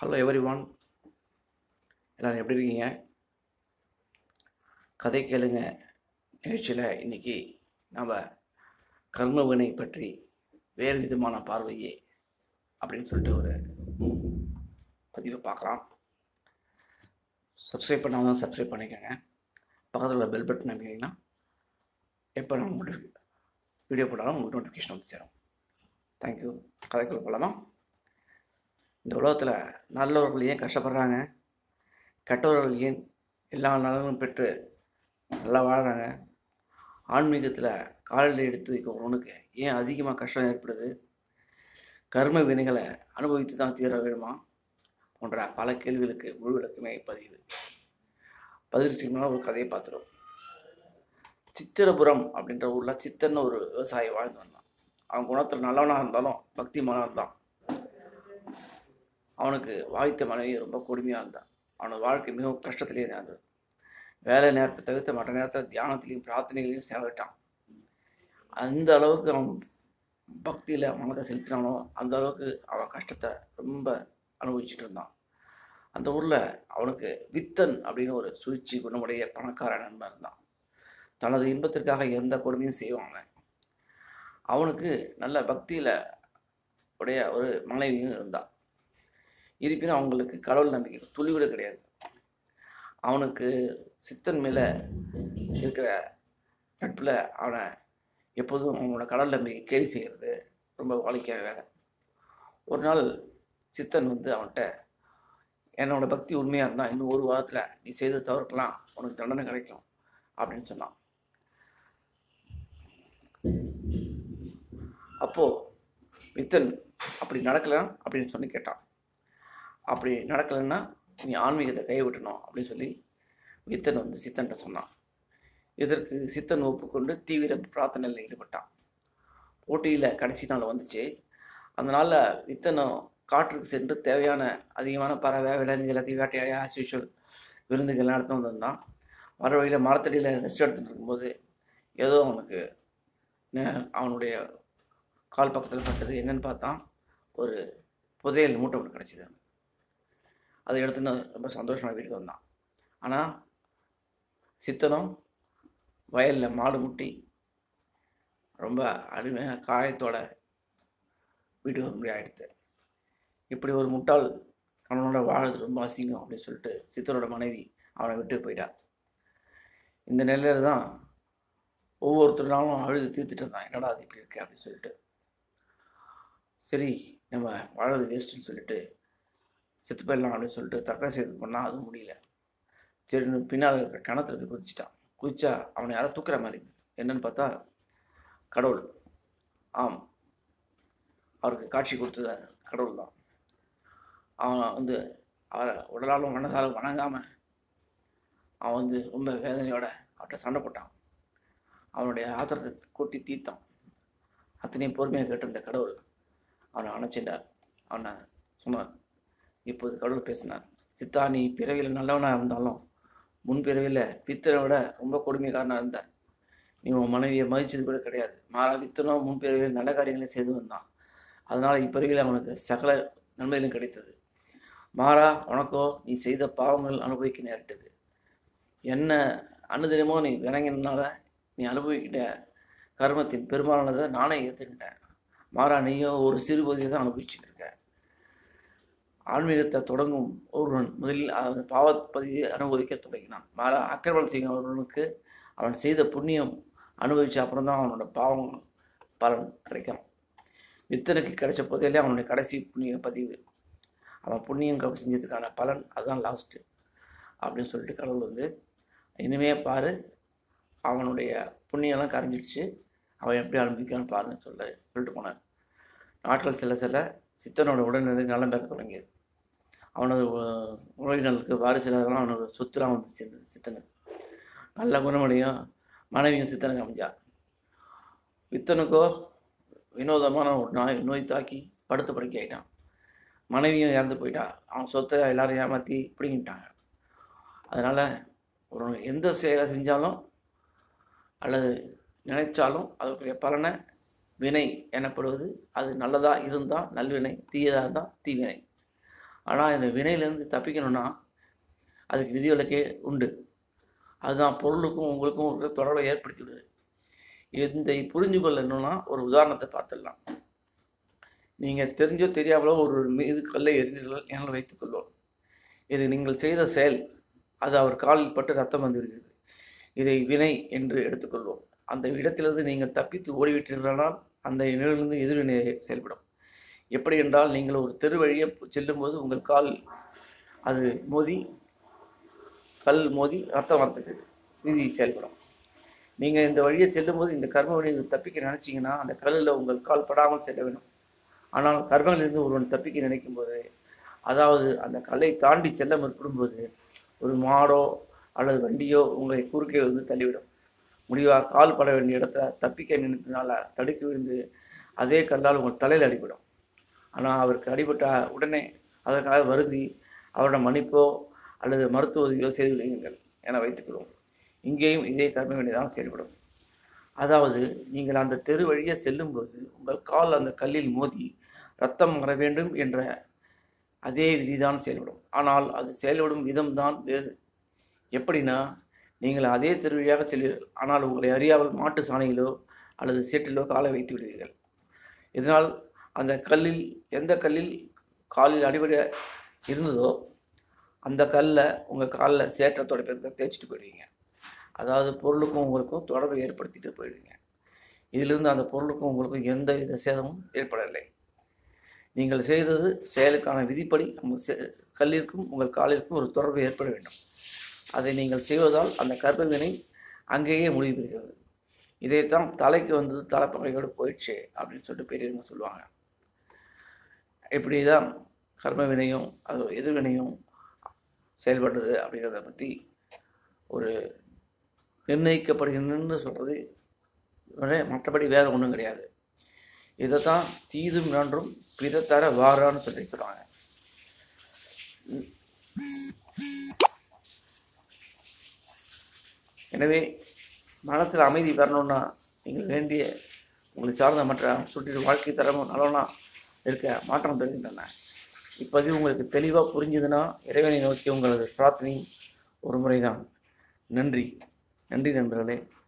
hello every one எல்லோரும் எப்படி இருக்கீங்க கதை கேளுங்க நிகழ்ச்சியில் இன்னைக்கு நம்ம கர்மவினை பற்றி வேறு விதமான பார்வையே அப்படின்னு சொல்லிட்டு ஒரு பதிவை பார்க்கலாம் சப்ஸ்கிரைப் பண்ணாமல் சப்ஸ்கிரைப் பண்ணிக்கோங்க பக்கத்தில் உள்ள பெல் பட்டன் அமைக்கிங்கன்னா எப்போ நம்ம நோட்டி வீடியோ போட்டாலும் உங்களுக்கு நோட்டிஃபிகேஷன் வந்து சேரும் தேங்க்யூ கதைக்குள்ள போகலாமா இந்த உலகத்தில் நல்லவர்கள் ஏன் கஷ்டப்படுறாங்க கெட்டவர்கள் ஏன் எல்லா நலனும் பெற்று நல்லா வாழ்கிறாங்க ஆன்மீகத்தில் காலில் எடுத்து வைக்கிறவனுக்கு ஏன் அதிகமாக கஷ்டம் ஏற்படுது கர்ம வினைகளை அனுபவித்து தான் தீர வேணுமா போன்ற பல கேள்விகளுக்கு முழு விளக்கமே பதிவு பதினெட்டு மேலே ஒரு கதையை பார்த்துரும் சித்திரபுரம் அப்படின்ற ஊரில் சித்தன்னு ஒரு விவசாயி வாழ்ந்து வந்தான் அவன் குணத்தில் நல்லவனாக இருந்தாலும் பக்திமானாக இருந்தான் அவனுக்கு வாய்த்த மனைவி ரொம்ப கொடுமையாக இருந்தான் அவனோட வாழ்க்கை மிகவும் கஷ்டத்திலே இருந்தது வேலை நேரத்தை தவிர்த்து மற்ற நேரத்தை தியானத்திலையும் பிரார்த்தனைகளையும் செலவிட்டான் அந்த அளவுக்கு அவன் பக்தியில் மனத்தை செலுத்தினானோ அந்த அளவுக்கு அவன் கஷ்டத்தை ரொம்ப அனுபவிச்சுட்டு இருந்தான் அந்த ஊரில் அவனுக்கு வித்தன் அப்படின்னு ஒரு சூழ்ச்சி குணமுடைய பணக்கார நண்பன் இருந்தான் தனது இன்பத்திற்காக எந்த கொடுமையும் செய்வாங்க அவனுக்கு நல்ல பக்தியில் உடைய ஒரு மனைவியும் இருந்தான் இருப்பினும் அவங்களுக்கு கடவுள் நம்பிக்கை துளி கூட கிடையாது அவனுக்கு சித்தன் மேலே இருக்கிற நட்பில் அவனை எப்போதும் அவனோட கடவுள் நம்பிக்கை கேலி செய்கிறது ரொம்ப வாழிக்க வேலை ஒரு நாள் சித்தன் வந்து அவன்கிட்ட என்னோட பக்தி உண்மையாக இருந்தால் இன்னும் ஒரு வாரத்தில் நீ செய்த தவறுக்கெல்லாம் உனக்கு தண்டனை கிடைக்கும் அப்படின்னு சொன்னான் அப்போது வித்தன் அப்படி நடக்கலாம் அப்படின்னு சொல்லி கேட்டான் அப்படி நடக்கலைன்னா நீ ஆன்மீகத்தை கைவிட்டணும் அப்படின்னு சொல்லி வித்தன் வந்து சித்தன்ட்ட சொன்னான் இதற்கு சித்தன் ஒப்புக்கொண்டு தீவிர பிரார்த்தனையில் ஈடுபட்டான் போட்டியில் கடைசி நாள் வந்துச்சு அந்த நாளில் வித்தனும் காற்றுக்கு சென்று தேவையான அதிகமான பறவை விலங்கு எல்லாத்தையும் வேட்டையாடி ஆஸ் யூஷுவல் விருந்துகள்லாம் எடுத்து வந்திருந்தான் வர வழியில் மரத்தடியில் ரெஸ்ட் எடுத்துகிட்டு இருக்கும்போது ஏதோ அவனுக்கு நே- அவனுடைய கால் பக்கத்தில் பட்டது என்னன்னு பார்த்தான் ஒரு புதையல் மூட்டை ஒன்று கிடச்சிது அதை எடுத்துன்னு ரொம்ப சந்தோஷமாக வீட்டுக்கு வந்தான் ஆனால் சித்தனும் வயலில் மாடு முட்டி ரொம்ப அருமையாக காயத்தோட வீட்டுக்கு வர முடிய ஆயிடுத்து இப்படி ஒரு முட்டாள் அவனோட வாழறது ரொம்ப அசிங்கம் அப்படின்னு சொல்லிட்டு சித்தனோட மனைவி அவனை விட்டு போயிட்டா இந்த நிலையில தான் ஒவ்வொருத்தர் நாளும் அழுது தீர்த்துட்டு இருந்தான் என்னடா அது இப்படி இருக்கு அப்படின்னு சொல்லிட்டு சரி நம்ம வாழறது வேஸ்ட்டுன்னு சொல்லிட்டு செத்து போயிடலாம் அப்படின்னு சொல்லிட்டு தற்கொலை செய்து பண்ணால் அதுவும் முடியல சரி பின்னால் இருக்கிற கிணத்துல போய் குதிச்சிட்டான் குதிச்சா அவனை யாரோ தூக்குற மாதிரி என்னன்னு பார்த்தா கடவுள் ஆம் அவருக்கு காட்சி கொடுத்தது கடவுள் தான் அவன் வந்து அவரை உடலாலும் மனசாலும் வணங்காமல் அவன் வந்து ரொம்ப வேதனையோட அவர்கிட்ட சண்டை போட்டான் அவனுடைய ஆத்திரத்தை கொட்டி தீர்த்தான் அத்தனையும் பொறுமையாக கேட்டிருந்த கடவுள் அவனை அணைச்சிட்டார் அவனை சொன்னார் இப்போது கடவுள் பேசினார் சித்தா நீ பிறவியில் நல்லவனாக இருந்தாலும் முன் பிறவியில் வித்தனை விட ரொம்ப கொடுமைக்காரனாக இருந்த நீ உன் மனைவியை மதிச்சது கூட கிடையாது மாறா வித்தனோ முன் பிறவியில் நல்ல காரியங்களை செய்து வந்தான் அதனால் இப்பிறவியில் அவனுக்கு சகல நன்மைகளும் கிடைத்தது மாறா உனக்கோ நீ செய்த பாவங்கள் அனுபவிக்க நேரிட்டது என்ன அனுதினமோ நீ விளங்கினால நீ அனுபவிக்கிட்ட கர்மத்தின் பெரும்பாலானதை நானே ஏற்றுக்கிட்டேன் மாறா நீயும் ஒரு சிறு பகுதியை தான் அனுபவிச்சுட்டு இருக்க ஆன்மீகத்தை தொடங்கும் ஒருவன் முதலில் அவன் பாவப்பதியை அனுபவிக்க தொடங்கினான் மாறா அக்கிரமம் செய்யும் ஒருவனுக்கு அவன் செய்த புண்ணியம் அனுபவிச்ச அப்புறம் தான் அவனோட பாவம் பலன் கிடைக்கும் வித்தனுக்கு கிடைச்ச போதிலே அவனுடைய கடைசி புண்ணிய பதிவு அவன் புண்ணியம் க- செஞ்சதுக்கான பலன் அதுதான் லாஸ்ட்டு அப்படின்னு சொல்லிட்டு கடவுள் வந்து இனிமே பாரு அவனுடைய புண்ணியம்லாம் கரைஞ்சிடுச்சு அவன் எப்படி அனுபவிக்கிறான்னு பாருன்னு சொல்ல சொல்லிட்டு போனார் நாட்கள் செல்ல செல்ல சித்தனோட உடல்நிலை நலம் பெற தொடங்கியது அவனது உ- உறவினர்களுக்கு வாரிசுலாம் அவனோட சொத்துலாம் வந்து சேர்ந்தது சித்தனுக்கு நல்ல குணமடையும் மனைவியும் சித்தனுக்கு அமைஞ்சா வித்தனுக்கோ வினோதமான ஒரு நோய் நோய் தாக்கி படுத்த படுக்கை ஆகிட்டான் மனைவியும் இறந்து போயிட்டா அவன் சொத்தை எல்லாரும் ஏமாற்றி பிடிங்கிட்டாங்க அதனால் ஒரு எந்த செயலை செஞ்சாலும் அல்லது நினைச்சாலும் அதற்குரிய பலனை வினை எனப்படுவது அது நல்லதாக இருந்தால் நல்வினை தீயதாக இருந்தால் தீவினை ஆனால் இந்த வினையிலேருந்து தப்பிக்கணும்னா அதுக்கு விதிவிலக்கே உண்டு அதுதான் பொருளுக்கும் உங்களுக்கும் ஒரு தொடர்பை ஏற்படுத்தி விடுது இந்த புரிஞ்சு கொள்ளணும்னா ஒரு உதாரணத்தை பார்த்துடலாம் நீங்கள் தெரிஞ்சோ தெரியாமலோ ஒரு மீது கல்லை எரிந்தீர்கள் என வைத்துக்கொள்வோம் இது நீங்கள் செய்த செயல் அது அவர் காலில் பட்டு ரத்தம் வந்து விடுகிறது இதை வினை என்று எடுத்துக்கொள்வோம் அந்த இடத்திலிருந்து நீங்கள் தப்பித்து ஓடிவிட்டீர்களானால் அந்த நிலையிலிருந்து எதிர்வினை செயல்படும் எப்படி என்றால் நீங்கள் ஒரு தெரு வழியே செல்லும்போது உங்கள் கால் அது மோதி கல் மோதி ரத்தம் வரத்துக்கு விதி செயல்படும் நீங்கள் இந்த வழியை செல்லும்போது இந்த கர்ம வழியை தப்பிக்க நினச்சிங்கன்னா அந்த கல்லில் உங்கள் கால் படாமல் செல்ல வேண்டும் ஆனால் கர்மங்களிலிருந்து ஒருவன் தப்பிக்க நினைக்கும் போது அதாவது அந்த கல்லை தாண்டி செல்ல முற்படும்போது ஒரு மாடோ அல்லது வண்டியோ உங்களை குறுக்கே வந்து தள்ளிவிடும் முடிவாக கால் பட வேண்டிய இடத்துல தப்பிக்க நினைத்தனால தடுக்கி விழுந்து அதே கல்லால் உங்கள் தலையில் அடிபடும் ஆனால் அவருக்கு அடிபட்ட உடனே அதற்காக வருந்தி அவரோட மன்னிப்போ அல்லது மருத்துவ உதவியோ செய்து விடுங்கள் என வைத்துக்கொள்வோம் இங்கேயும் இதே கர்ம வினை தான் செயல்படும் அதாவது நீங்கள் அந்த தெரு வழியே செல்லும்போது உங்கள் கால் அந்த கல்லில் மோதி ரத்தம் வர வேண்டும் என்ற அதே விதிதான் செயல்படும் ஆனால் அது செயல்படும் விதம்தான் வேறு எப்படின்னா நீங்கள் அதே தெரு வழியாக செல்வீர்கள் ஆனால் உங்களை அறியாமல் மாட்டு சாணையிலோ அல்லது சேற்றிலோ காலை வைத்து விடுவீர்கள் இதனால் அந்த கல்லில் எந்த கல்லில் காலில் அடிபட இருந்ததோ அந்த கல்லை உங்கள் காலில் சேற்றை துடைப்பதற்கு தேய்ச்சிட்டு போயிடுவீங்க அதாவது பொருளுக்கும் உங்களுக்கும் தொடர்பை ஏற்படுத்திட்டு போயிடுவீங்க இதிலிருந்து அந்த பொருளுக்கும் உங்களுக்கும் எந்த வித சேதமும் ஏற்படவில்லை நீங்கள் செய்தது செயலுக்கான விதிப்படி உங்கள் செ- கல்லிற்கும் உங்கள் காலிற்கும் ஒரு தொடர்பு ஏற்பட வேண்டும் அதை நீங்கள் செய்வதால் அந்த கர்மவினை அங்கேயே முடிவு பெறுகிறது இதைத்தான் தலைக்கு வந்தது தலைப்பகையோடு போயிடுச்சு அப்படின்னு சொல்லிட்டு பெரியவங்க சொல்லுவாங்க இப்படி தான் கர்ம வினையும் அது எதிர்வினையும் செயல்படுறது அப்படிங்கிறத பற்றி ஒரு நிர்ணயிக்கப்படுகிறதுன்னு சொல்கிறது விட மற்றபடி வேறு ஒன்றும் கிடையாது இதைத்தான் தீதும் நன்றும் பிற தர வாரான்னு சொல்லி சொல்லுவாங்க எனவே மனத்தில் அமைதி வரணும்னா நீங்கள் வேண்டிய உங்களை சார்ந்த மற்ற சுற்றி வாழ்க்கை தரமும் நலனா இருக்க மாற்றம் தெரிகின்றன இப்போது உங்களுக்கு தெளிவாக புரிஞ்சுதுன்னா இறைவனை நோக்கி உங்களது பிரார்த்தனை ஒரு முறைதான் நன்றி நன்றி நண்பர்களே